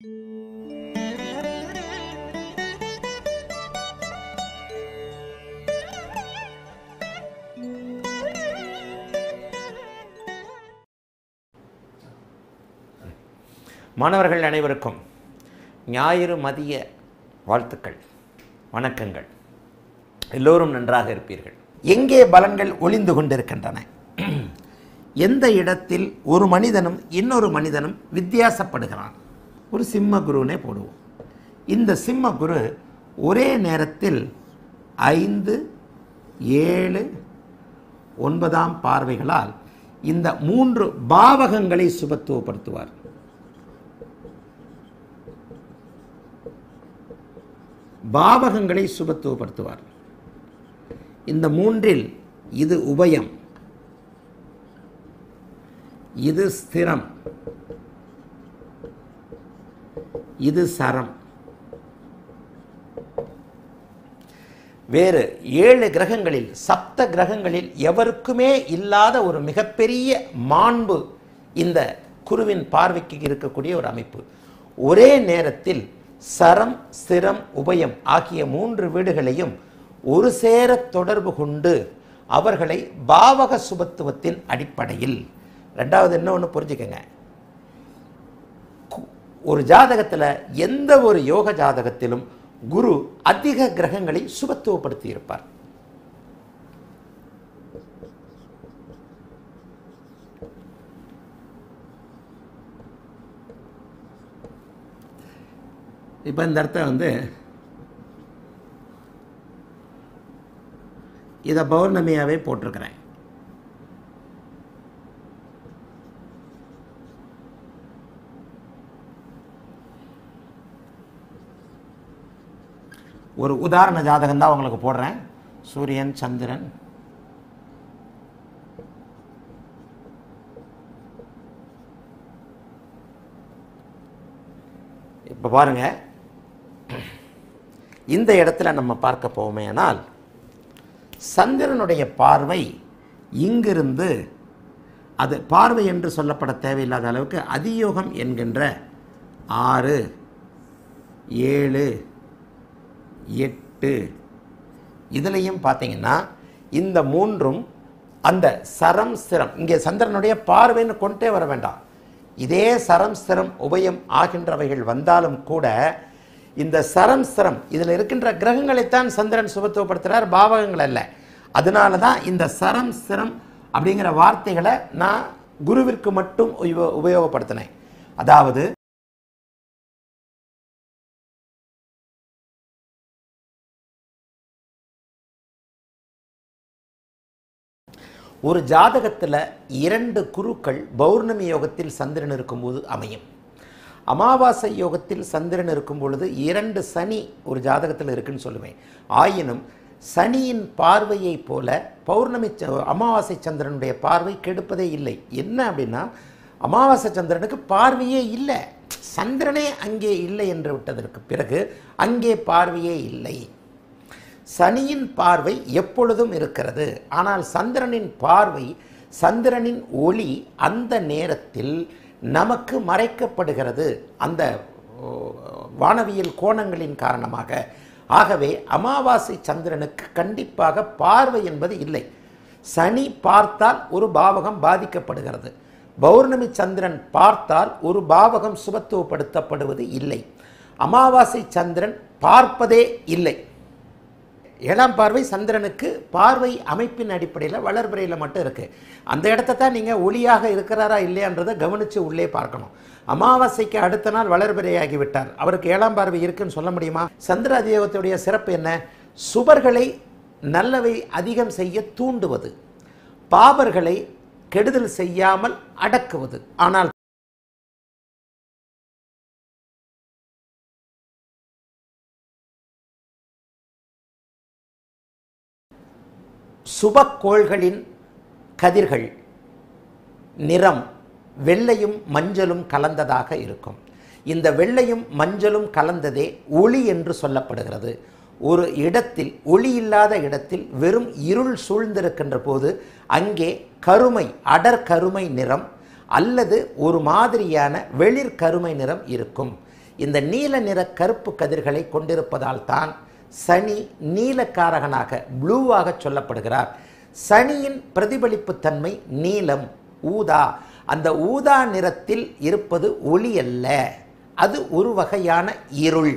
மாணவர்கள் அனைவருக்கும் ஞாயிறு மதிய வாழ்த்துக்கள் வணக்கங்கள் எல்லோரும் நன்றாக இருப்பீர்கள் எங்கே பலங்கள் ஒளிந்து கொண்டிருக்கின்றன எந்த இடத்தில் ஒரு மனிதனும் இன்னொரு மனிதனும் வித்தியாசப்படுகிறான் ஒரு சிம்ம குருனே போடுவோம் இந்த சிம்ம குரு ஒரே நேரத்தில் ஐந்து ஏழு ஒன்பதாம் பார்வைகளால் இந்த மூன்று பாவகங்களை சுபத்துவப்படுத்துவார் பாவகங்களை சுபத்துவப்படுத்துவார் இந்த மூன்றில் இது உபயம் இது ஸ்திரம் இது சரம் வேறு ஏழு கிரகங்களில் சப்த கிரகங்களில் எவருக்குமே இல்லாத ஒரு மிகப்பெரிய மாண்பு இந்த குருவின் பார்வைக்கு இருக்கக்கூடிய ஒரு அமைப்பு ஒரே நேரத்தில் சரம் ஸ்திரம் உபயம் ஆகிய மூன்று வீடுகளையும் ஒரு சேர தொடர்பு கொண்டு அவர்களை பாவக சுபத்துவத்தின் அடிப்படையில் ரெண்டாவது என்ன ஒன்று புரிஞ்சுக்கங்க கு- ஒரு ஜாதகத்தில் எந்த ஒரு யோக ஜாதகத்திலும் குரு அதிக கிரகங்களை சுபத்துவப்படுத்தி இருப்பார் இப்போ இந்த இடத்த வந்து இதை பௌர்ணமியாவே போட்டிருக்கிறேன் ஒரு உதாரண ஜாதகம் தான் உங்களுக்கு போடுறேன் சூரியன் சந்திரன் இப்போ பாருங்க இந்த இடத்துல நம்ம பார்க்க போவோமேனால் சந்திரனுடைய பார்வை இங்கிருந்து அது பார்வை என்று சொல்லப்பட தேவையில்லாத அளவுக்கு அதியோகம் என்கின்ற ஆறு ஏழு எட்டு இதுலேயும் பார்த்தீங்கன்னா இந்த மூன்றும் அந்த சரம் ஸ்திரம் இங்கே சந்திரனுடைய பார்வைன்னு கொண்டே வர வேண்டாம் இதே சரம் ஸ்திரம் உபயம் ஆகின்றவைகள் வந்தாலும் கூட இந்த சரம் ஸ்திரம் இதில் இருக்கின்ற கிரகங்களைத்தான் சந்திரன் சுபத்துவப்படுத்துகிறார் பாவகங்கள் அல்ல அதனால தான் இந்த சரம் ஸ்திரம் அப்படிங்கிற வார்த்தைகளை நான் குருவிற்கு மட்டும் உபயோ உபயோகப்படுத்தினேன் அதாவது ஒரு ஜாதகத்தில் இரண்டு குருக்கள் பௌர்ணமி யோகத்தில் சந்திரன் இருக்கும்போது அமையும் அமாவாசை யோகத்தில் சந்திரன் இருக்கும் பொழுது இரண்டு சனி ஒரு ஜாதகத்தில் இருக்குன்னு சொல்லுவேன் ஆயினும் சனியின் பார்வையை போல பௌர்ணமி ச- அமாவாசை சந்திரனுடைய பார்வை கெடுப்பதே இல்லை என்ன அப்படின்னா அமாவாசை சந்திரனுக்கு பார்வையே இல்லை சந்திரனே அங்கே இல்லை என்று விட்டதற்கு பிறகு அங்கே பார்வையே இல்லை சனியின் பார்வை எப்பொழுதும் இருக்கிறது ஆனால் சந்திரனின் பார்வை சந்திரனின் ஒளி அந்த நேரத்தில் நமக்கு மறைக்கப்படுகிறது அந்த ஓ, வானவியல் கோணங்களின் காரணமாக ஆகவே அமாவாசை சந்திரனுக்கு கண்டிப்பாக பார்வை என்பது இல்லை சனி பார்த்தால் ஒரு பாவகம் பாதிக்கப்படுகிறது பௌர்ணமி சந்திரன் பார்த்தால் ஒரு பாவகம் சுபத்துவப்படுத்தப்படுவது இல்லை அமாவாசை சந்திரன் பார்ப்பதே இல்லை ஏழாம் பார்வை சந்திரனுக்கு பார்வை அமைப்பின் அடிப்படையில் வளர்பிறையில் மட்டும் இருக்கு அந்த இடத்த தான் நீங்கள் ஒளியாக இருக்கிறாரா இல்லையான்றதை கவனித்து உள்ளே பார்க்கணும் அமாவாசைக்கு அடுத்த நாள் வளர்பிறையாகி விட்டார் அவருக்கு ஏழாம் பார்வை இருக்குன்னு சொல்ல முடியுமா சந்திர அதியோகத்துடைய சிறப்பு என்ன சுபர்களை நல்லவை அதிகம் செய்ய தூண்டுவது பாபர்களை கெடுதல் செய்யாமல் அடக்குவது ஆனால் சுபக்கோள்களின் கதிர்கள் நிறம் வெள்ளையும் மஞ்சளும் கலந்ததாக இருக்கும் இந்த வெள்ளையும் மஞ்சளும் கலந்ததே ஒளி என்று சொல்லப்படுகிறது ஒரு இடத்தில் ஒளி இல்லாத இடத்தில் வெறும் இருள் சூழ்ந்திருக்கின்ற போது அங்கே கருமை அடர் கருமை நிறம் அல்லது ஒரு மாதிரியான வெளிர் கருமை நிறம் இருக்கும் இந்த நீல நிற கருப்பு கதிர்களை கொண்டிருப்பதால் தான் சனி நீலக்காரகனாக ப்ளூவாக சொல்லப்படுகிறார் சனியின் பிரதிபலிப்பு தன்மை நீலம் ஊதா அந்த ஊதா நிறத்தில் இருப்பது ஒளி அல்ல அது ஒரு வகையான இருள்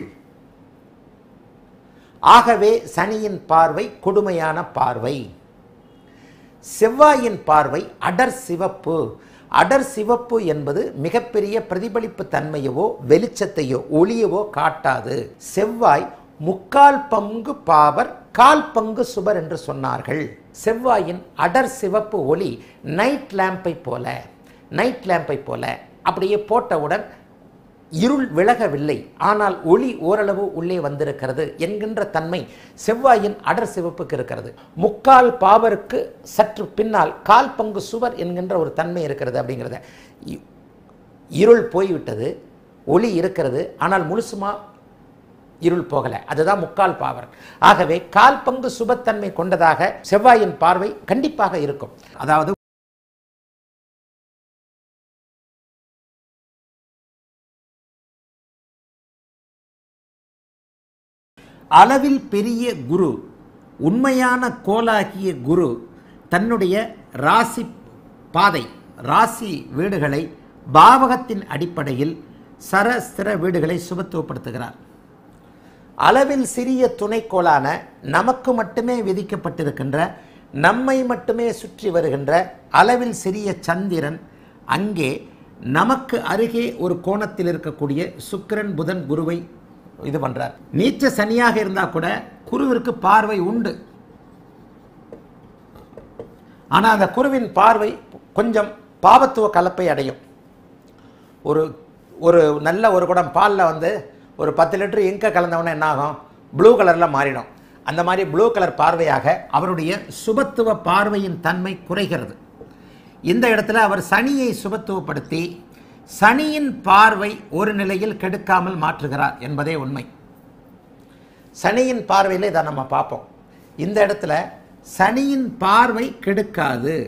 ஆகவே சனியின் பார்வை கொடுமையான பார்வை செவ்வாயின் பார்வை அடர் சிவப்பு அடர் சிவப்பு என்பது மிகப்பெரிய பிரதிபலிப்பு தன்மையவோ வெளிச்சத்தையோ ஒளியவோ காட்டாது செவ்வாய் முக்கால் பங்கு பாவர் கால் பங்கு சுபர் என்று சொன்னார்கள் செவ்வாயின் அடர் சிவப்பு ஒளி நைட் லேம்பை போல நைட் லேம்பை போல அப்படியே போட்டவுடன் இருள் விலகவில்லை ஆனால் ஒளி ஓரளவு உள்ளே வந்திருக்கிறது என்கின்ற தன்மை செவ்வாயின் அடர் சிவப்புக்கு இருக்கிறது முக்கால் பாவருக்கு சற்று பின்னால் கால் பங்கு சுவர் என்கின்ற ஒரு தன்மை இருக்கிறது அப்படிங்கிறத இ- இருள் போய்விட்டது ஒளி இருக்கிறது ஆனால் முழுசுமா இருள் போகலை அதுதான் முக்கால் பாவர் ஆகவே கால் பங்கு சுபத்தன்மை கொண்டதாக செவ்வாயின் பார்வை கண்டிப்பாக இருக்கும் அதாவது அளவில் பெரிய குரு உண்மையான கோலாகிய குரு தன்னுடைய ராசி பாதை ராசி வீடுகளை பாவகத்தின் அடிப்படையில் சரஸ்திர வீடுகளை சுபத்துவப்படுத்துகிறார் அளவில் சிறிய துணைக்கோளான நமக்கு மட்டுமே விதிக்கப்பட்டிருக்கின்ற நம்மை மட்டுமே சுற்றி வருகின்ற அளவில் சிறிய சந்திரன் அங்கே நமக்கு அருகே ஒரு கோணத்தில் இருக்கக்கூடிய சுக்கிரன் புதன் குருவை இது பண்றார் நீச்ச சனியாக இருந்தா கூட குருவிற்கு பார்வை உண்டு ஆனா அந்த குருவின் பார்வை கொஞ்சம் பாவத்துவ கலப்பை அடையும் ஒரு ஒரு நல்ல ஒரு குடம் பாலில் வந்து ஒரு பத்து லிட்டர் இங்க கலந்தவொடனே என்ன ஆகும் ப்ளூ கலரில் மாறிடும் அந்த மாதிரி ப்ளூ கலர் பார்வையாக அவருடைய சுபத்துவ பார்வையின் தன்மை குறைகிறது இந்த இடத்துல அவர் சனியை சுபத்துவப்படுத்தி சனியின் பார்வை ஒரு நிலையில் கெடுக்காமல் மாற்றுகிறார் என்பதே உண்மை சனியின் பார்வையில் இதை நம்ம பார்ப்போம் இந்த இடத்துல சனியின் பார்வை கெடுக்காது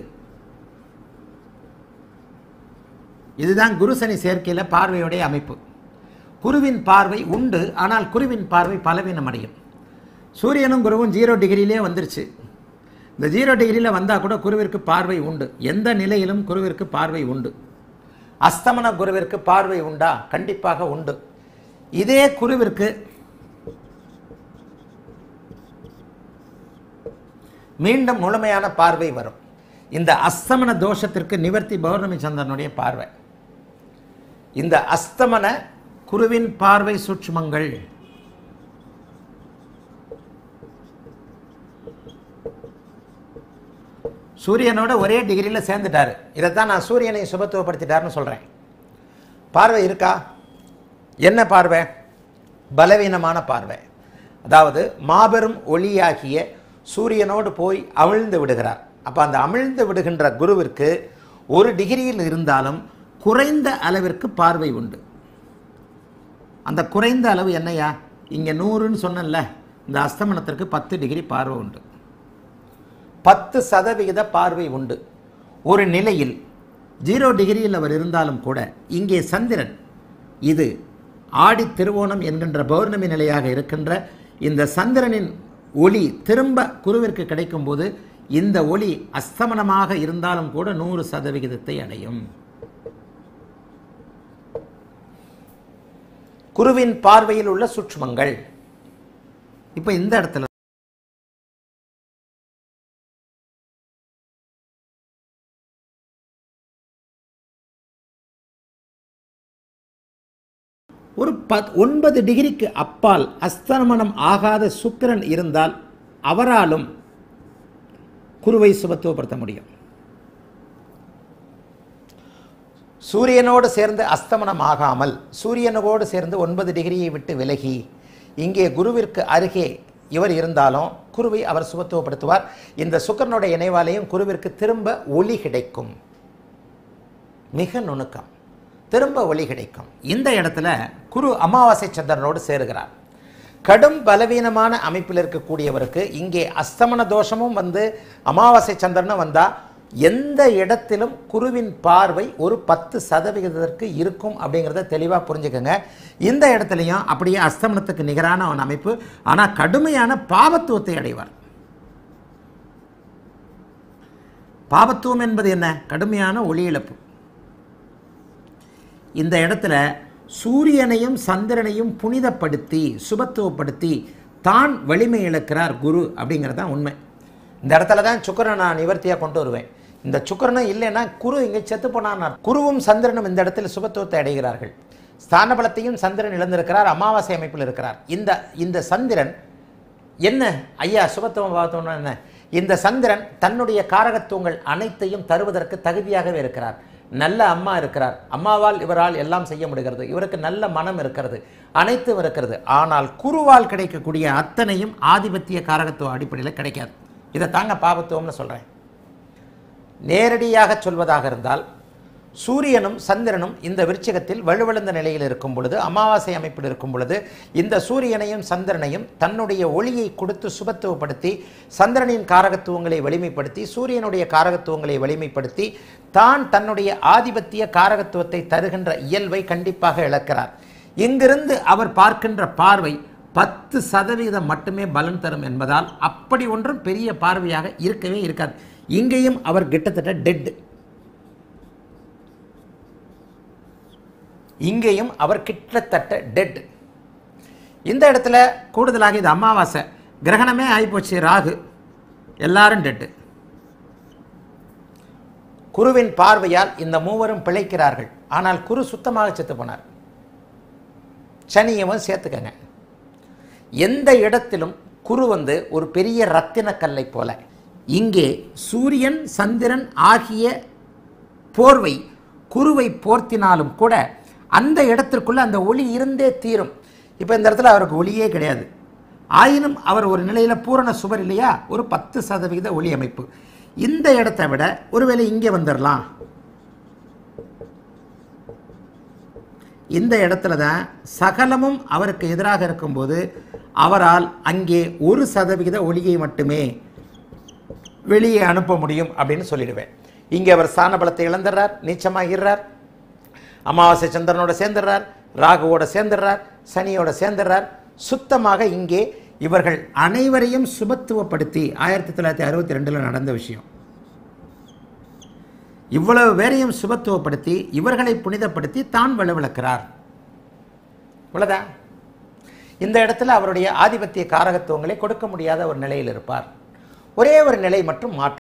இதுதான் குரு சனி சேர்க்கையில் பார்வையுடைய அமைப்பு குருவின் பார்வை உண்டு ஆனால் குருவின் பார்வை பலவீனம் அடையும் சூரியனும் குருவும் ஜீரோ டிகிரியிலே வந்துருச்சு இந்த ஜீரோ டிகிரியில் வந்தால் கூட குருவிற்கு பார்வை உண்டு எந்த நிலையிலும் குருவிற்கு பார்வை உண்டு அஸ்தமன குருவிற்கு பார்வை உண்டா கண்டிப்பாக உண்டு இதே குருவிற்கு மீண்டும் முழுமையான பார்வை வரும் இந்த அஸ்தமன தோஷத்திற்கு நிவர்த்தி பௌர்ணமி சந்திரனுடைய பார்வை இந்த அஸ்தமன குருவின் பார்வை சூட்சுமங்கள் சூரியனோட ஒரே டிகிரியில் சேர்ந்துட்டாரு இதைத்தான் நான் சூரியனை சுபத்துவப்படுத்திட்டாருன்னு சொல்கிறேன் பார்வை இருக்கா என்ன பார்வை பலவீனமான பார்வை அதாவது மாபெரும் ஒளியாகிய சூரியனோடு போய் அமிழ்ந்து விடுகிறார் அப்போ அந்த அமிழ்ந்து விடுகின்ற குருவிற்கு ஒரு டிகிரியில் இருந்தாலும் குறைந்த அளவிற்கு பார்வை உண்டு அந்த குறைந்த அளவு என்னையா இங்கே நூறுன்னு சொன்னேன்ல இந்த அஸ்தமனத்திற்கு பத்து டிகிரி பார்வை உண்டு பத்து சதவிகித பார்வை உண்டு ஒரு நிலையில் ஜீரோ டிகிரியில் அவர் இருந்தாலும் கூட இங்கே சந்திரன் இது ஆடி திருவோணம் என்கின்ற பௌர்ணமி நிலையாக இருக்கின்ற இந்த சந்திரனின் ஒளி திரும்ப குருவிற்கு கிடைக்கும்போது இந்த ஒளி அஸ்தமனமாக இருந்தாலும் கூட நூறு சதவிகிதத்தை அடையும் குருவின் பார்வையில் உள்ள சூட்சுமங்கள் இப்போ இந்த இடத்துல ஒரு பத் ஒன்பது டிகிரிக்கு அப்பால் அஸ்தமனம் ஆகாத சுக்கிரன் இருந்தால் அவராலும் குருவை சுபத்துவப்படுத்த முடியும் சூரியனோடு சேர்ந்து அஸ்தமனம் ஆகாமல் சூரியனோடு சேர்ந்து ஒன்பது டிகிரியை விட்டு விலகி இங்கே குருவிற்கு அருகே இவர் இருந்தாலும் குருவை அவர் சுபத்துவப்படுத்துவார் இந்த சுக்கரனுடைய இணைவாலையும் குருவிற்கு திரும்ப ஒளி கிடைக்கும் மிக நுணுக்கம் திரும்ப ஒளி கிடைக்கும் இந்த இடத்துல குரு அமாவாசை சந்திரனோடு சேருகிறார் கடும் பலவீனமான அமைப்பில் இருக்கக்கூடியவருக்கு இங்கே அஸ்தமன தோஷமும் வந்து அமாவாசை சந்திரனும் வந்தால் எந்த இடத்திலும் குருவின் பார்வை ஒரு பத்து சதவிகிதத்திற்கு இருக்கும் அப்படிங்கிறத தெளிவாக புரிஞ்சுக்கோங்க இந்த இடத்துலையும் அப்படியே அஸ்தமனத்துக்கு நிகரான ஒரு அமைப்பு ஆனால் கடுமையான பாவத்துவத்தை அடைவார் பாவத்துவம் என்பது என்ன கடுமையான ஒளி இழப்பு இந்த இடத்துல சூரியனையும் சந்திரனையும் புனிதப்படுத்தி சுபத்துவப்படுத்தி தான் வலிமை இழக்கிறார் குரு அப்படிங்கிறது தான் உண்மை இந்த இடத்துல தான் சுக்கரனை நான் நிவர்த்தியாக கொண்டு வருவேன் இந்த சுக்கரனும் இல்லைன்னா குரு இங்கே செத்து போனார் குருவும் சந்திரனும் இந்த இடத்தில் சுபத்துவத்தை அடைகிறார்கள் ஸ்தான பலத்தையும் சந்திரன் இழந்திருக்கிறார் அமாவாசை அமைப்பில் இருக்கிறார் இந்த இந்த சந்திரன் என்ன ஐயா சுபத்துவம் பார்த்தோம்னா என்ன இந்த சந்திரன் தன்னுடைய காரகத்துவங்கள் அனைத்தையும் தருவதற்கு தகுதியாகவே இருக்கிறார் நல்ல அம்மா இருக்கிறார் அம்மாவால் இவரால் எல்லாம் செய்ய முடிகிறது இவருக்கு நல்ல மனம் இருக்கிறது அனைத்தும் இருக்கிறது ஆனால் குருவால் கிடைக்கக்கூடிய அத்தனையும் ஆதிபத்திய காரகத்துவ அடிப்படையில் கிடைக்காது இதை தாங்க பாபத்துவம்னு சொல்கிறேன் நேரடியாக சொல்வதாக இருந்தால் சூரியனும் சந்திரனும் இந்த விருச்சிகத்தில் வலுவிழந்த நிலையில் இருக்கும் பொழுது அமாவாசை அமைப்பில் இருக்கும் பொழுது இந்த சூரியனையும் சந்திரனையும் தன்னுடைய ஒளியை கொடுத்து சுபத்துவப்படுத்தி சந்திரனின் காரகத்துவங்களை வலிமைப்படுத்தி சூரியனுடைய காரகத்துவங்களை வலிமைப்படுத்தி தான் தன்னுடைய ஆதிபத்திய காரகத்துவத்தை தருகின்ற இயல்பை கண்டிப்பாக இழக்கிறார் இங்கிருந்து அவர் பார்க்கின்ற பார்வை பத்து சதவீதம் மட்டுமே பலன் தரும் என்பதால் அப்படி ஒன்றும் பெரிய பார்வையாக இருக்கவே இருக்காது இங்கேயும் அவர் கிட்டத்தட்ட டெட் இங்கேயும் அவர் கிட்டத்தட்ட டெட் இந்த இடத்துல கூடுதலாக இது அமாவாசை கிரகணமே ஆகிப்போச்சு ராகு எல்லாரும் டெட்டு குருவின் பார்வையால் இந்த மூவரும் பிழைக்கிறார்கள் ஆனால் குரு சுத்தமாக செத்து போனார் சனியவும் சேர்த்துக்கங்க எந்த இடத்திலும் குரு வந்து ஒரு பெரிய ரத்தின கல்லை போல இங்கே சூரியன் சந்திரன் ஆகிய போர்வை குருவை போர்த்தினாலும் கூட அந்த இடத்திற்குள்ள அந்த ஒளி இருந்தே தீரும் இப்போ இந்த இடத்துல அவருக்கு ஒளியே கிடையாது ஆயினும் அவர் ஒரு நிலையில் பூரண சுவர் இல்லையா ஒரு பத்து சதவிகித ஒளி அமைப்பு இந்த இடத்தை விட ஒருவேளை இங்கே வந்துடலாம் இந்த இடத்துல தான் சகலமும் அவருக்கு எதிராக இருக்கும்போது அவரால் அங்கே ஒரு சதவிகித ஒளியை மட்டுமே வெளியே அனுப்ப முடியும் அப்படின்னு சொல்லிடுவேன் இங்கே அவர் ஸ்தான பலத்தை இழந்துடுறார் நீச்சமாகிறார் அமாவாசை சந்திரனோட சேர்ந்துடுறார் ராகுவோட சேர்ந்துடுறார் சனியோட சேர்ந்துடுறார் சுத்தமாக இங்கே இவர்கள் அனைவரையும் சுபத்துவப்படுத்தி ஆயிரத்தி தொள்ளாயிரத்தி அறுபத்தி ரெண்டில் நடந்த விஷயம் இவ்வளவு பேரையும் சுபத்துவப்படுத்தி இவர்களை புனிதப்படுத்தி தான் வலுவிழக்கிறார் இவ்வளவுதான் இந்த இடத்துல அவருடைய ஆதிபத்திய காரகத்துவங்களை கொடுக்க முடியாத ஒரு நிலையில் இருப்பார் ஒரே ஒரு நிலை மட்டும் மாற்றம்